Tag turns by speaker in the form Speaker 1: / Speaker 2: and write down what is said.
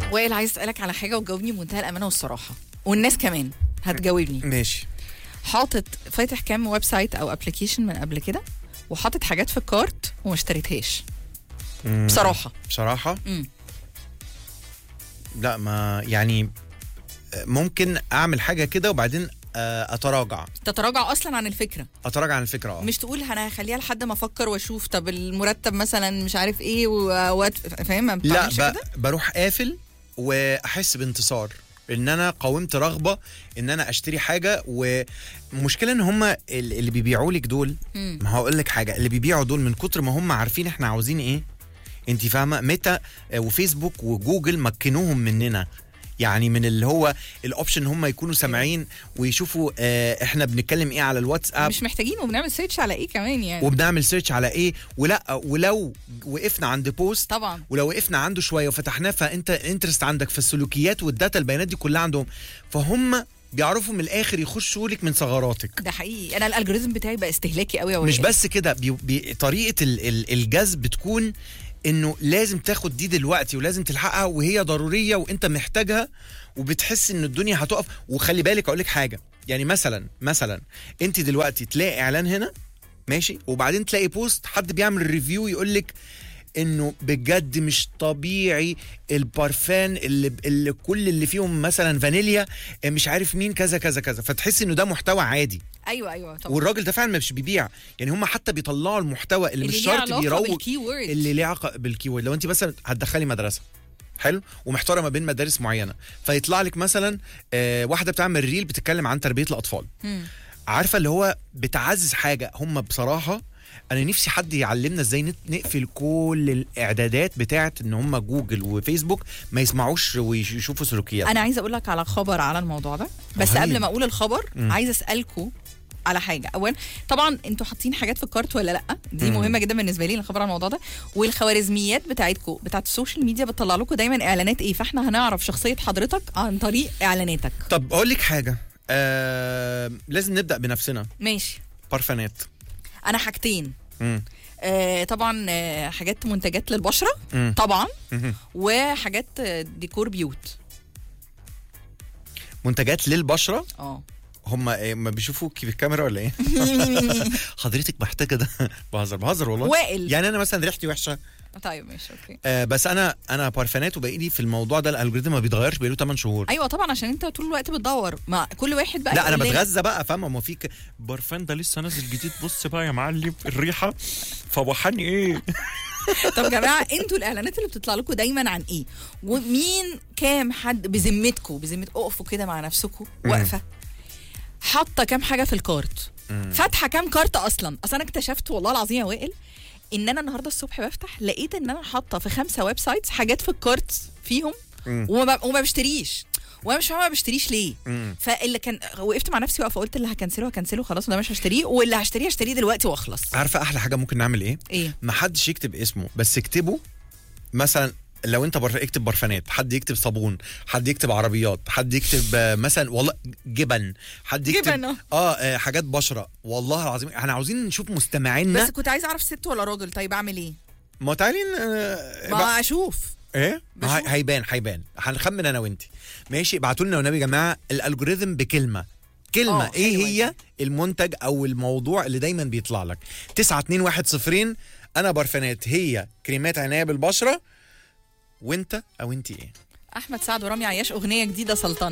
Speaker 1: وائل عايز اسالك على حاجه وتجاوبني بمنتهى الامانه والصراحه والناس كمان هتجاوبني
Speaker 2: ماشي
Speaker 1: حاطط فاتح كام ويب سايت او ابلكيشن من قبل كده وحاطط حاجات في الكارت وما اشتريتهاش
Speaker 2: مم.
Speaker 1: بصراحه
Speaker 2: بصراحه
Speaker 1: امم
Speaker 2: لا ما يعني ممكن اعمل حاجه كده وبعدين آه، اتراجع
Speaker 1: تتراجع اصلا عن الفكره
Speaker 2: اتراجع عن الفكره اه
Speaker 1: مش تقول انا هخليها لحد ما افكر واشوف طب المرتب مثلا مش عارف ايه و... و... فاهم ما
Speaker 2: لا
Speaker 1: بتعملش
Speaker 2: ب...
Speaker 1: كده
Speaker 2: بروح قافل واحس بانتصار ان انا قاومت رغبه ان انا اشتري حاجه ومشكله ان هم اللي بيبيعوا لك دول
Speaker 1: مم.
Speaker 2: ما هقول لك حاجه اللي بيبيعوا دول من كتر ما هم عارفين احنا عاوزين ايه انت فاهمه ميتا آه، وفيسبوك وجوجل مكنوهم مننا يعني من اللي هو الاوبشن هم يكونوا سامعين ويشوفوا آه، احنا بنتكلم ايه على الواتساب
Speaker 1: مش محتاجين وبنعمل سيرش على ايه كمان يعني
Speaker 2: وبنعمل سيرش على ايه ولا ولو وقفنا عند بوست
Speaker 1: طبعا
Speaker 2: ولو وقفنا عنده شويه وفتحناه فانت انترست عندك في السلوكيات والداتا البيانات دي كلها عندهم فهم بيعرفوا من الاخر يخشوا لك من ثغراتك
Speaker 1: ده حقيقي انا الالجوريزم بتاعي بقى استهلاكي قوي يا
Speaker 2: مش
Speaker 1: وائل.
Speaker 2: بس كده بي بي طريقه ال ال الجذب بتكون انه لازم تاخد دي دلوقتي ولازم تلحقها وهي ضروريه وانت محتاجها وبتحس ان الدنيا هتقف وخلي بالك اقول لك حاجه يعني مثلا مثلا انت دلوقتي تلاقي اعلان هنا ماشي وبعدين تلاقي بوست حد بيعمل ريفيو يقول لك انه بجد مش طبيعي البارفان اللي اللي كل اللي فيهم مثلا فانيليا مش عارف مين كذا كذا كذا فتحس انه ده محتوى عادي
Speaker 1: ايوه ايوه طبعا
Speaker 2: والراجل ده فعلا مش بيبيع يعني هم حتى بيطلعوا المحتوى اللي, مش
Speaker 1: ليه
Speaker 2: شرط
Speaker 1: علاقة
Speaker 2: بيروج
Speaker 1: بالكي وورد.
Speaker 2: اللي ليه علاقه بالكيورد لو انت مثلا هتدخلي مدرسه حلو ومحتاره ما بين مدارس معينه فيطلع لك مثلا آه واحده بتعمل ريل بتتكلم عن تربيه الاطفال
Speaker 1: مم.
Speaker 2: عارفه اللي هو بتعزز حاجه هم بصراحه انا نفسي حد يعلمنا ازاي نت- نقفل كل الاعدادات بتاعت ان هم جوجل وفيسبوك ما يسمعوش ويشوفوا سلوكيات
Speaker 1: انا عايزه اقول لك على خبر على الموضوع ده بس
Speaker 2: رهيب.
Speaker 1: قبل ما اقول الخبر
Speaker 2: مم.
Speaker 1: عايزه اسالكم على حاجه اولا طبعا انتوا حاطين حاجات في الكارت ولا لا دي
Speaker 2: مم.
Speaker 1: مهمه جدا بالنسبه لي الخبر على الموضوع ده والخوارزميات بتاعتكم بتاعت السوشيال ميديا بتطلع لكم دايما اعلانات ايه فاحنا هنعرف شخصيه حضرتك عن طريق اعلاناتك
Speaker 2: طب اقول لك حاجه آه لازم نبدا بنفسنا
Speaker 1: ماشي
Speaker 2: بارفانات
Speaker 1: انا حاجتين
Speaker 2: مم.
Speaker 1: آه طبعا آه حاجات منتجات للبشره
Speaker 2: مم.
Speaker 1: طبعا
Speaker 2: مهم.
Speaker 1: وحاجات آه، ديكور بيوت
Speaker 2: منتجات للبشره
Speaker 1: اه
Speaker 2: هم إيه ما بيشوفوك في الكاميرا ولا ايه حضرتك محتاجه ده بهزر بهزر والله
Speaker 1: وائل
Speaker 2: يعني انا مثلا ريحتي وحشه
Speaker 1: طيب ماشي اوكي
Speaker 2: آه بس انا انا بارفانات وباقي لي في الموضوع ده الالجوريزم ما بيتغيرش بقاله 8 شهور
Speaker 1: ايوه طبعا عشان انت طول الوقت بتدور ما كل واحد بقى
Speaker 2: لا انا
Speaker 1: يقول لنا-
Speaker 2: بتغذى بقى فاهمه ما فيك برفان ده لسه نازل جديد بص بقى يا معلم الريحه فوحاني ايه
Speaker 1: طب يا جماعه انتوا الاعلانات اللي بتطلع لكم دايما عن ايه ومين كام حد بذمتكم بذمتكم اقفوا كده مع نفسكم واقفه حاطه كام حاجه في الكارت فاتحه كام كارت اصلا اصل انا اكتشفت والله العظيم يا وائل ان انا النهارده الصبح بفتح لقيت ان انا حاطه في خمسه ويب سايتس حاجات في الكارت فيهم
Speaker 2: مم.
Speaker 1: وما, ب... وما بشتريش وانا مش فاهمه ما بشتريش ليه
Speaker 2: مم.
Speaker 1: فاللي كان وقفت مع نفسي واقفه قلت اللي هكنسله هكنسله خلاص وده مش هشتريه واللي هشتريه هشتريه دلوقتي واخلص
Speaker 2: عارفه احلى حاجه ممكن نعمل ايه
Speaker 1: ايه
Speaker 2: ما حدش يكتب اسمه بس اكتبه مثلا لو انت برف... اكتب برفانات حد يكتب صابون حد يكتب عربيات حد يكتب آه، مثلا والله جبن حد يكتب
Speaker 1: جبن، اه.
Speaker 2: اه آه، حاجات بشره والله العظيم احنا عاوزين نشوف مستمعينا
Speaker 1: بس كنت عايزه اعرف ست ولا راجل طيب اعمل ايه
Speaker 2: ما تعالي آه، بقى-
Speaker 1: ما اشوف
Speaker 2: ايه ما هي-
Speaker 1: بشوف.
Speaker 2: هيبان هيبان هنخمن انا وانت ماشي ابعتوا لنا والنبي يا جماعه الالجوريزم بكلمه كلمه
Speaker 1: اه،
Speaker 2: ايه
Speaker 1: حلوة
Speaker 2: هي المنتج او الموضوع اللي دايما بيطلع لك 9 2 1 0 انا برفانات هي كريمات عنايه بالبشره وانت او انت ايه
Speaker 1: احمد سعد ورامي عياش اغنيه جديده سلطنه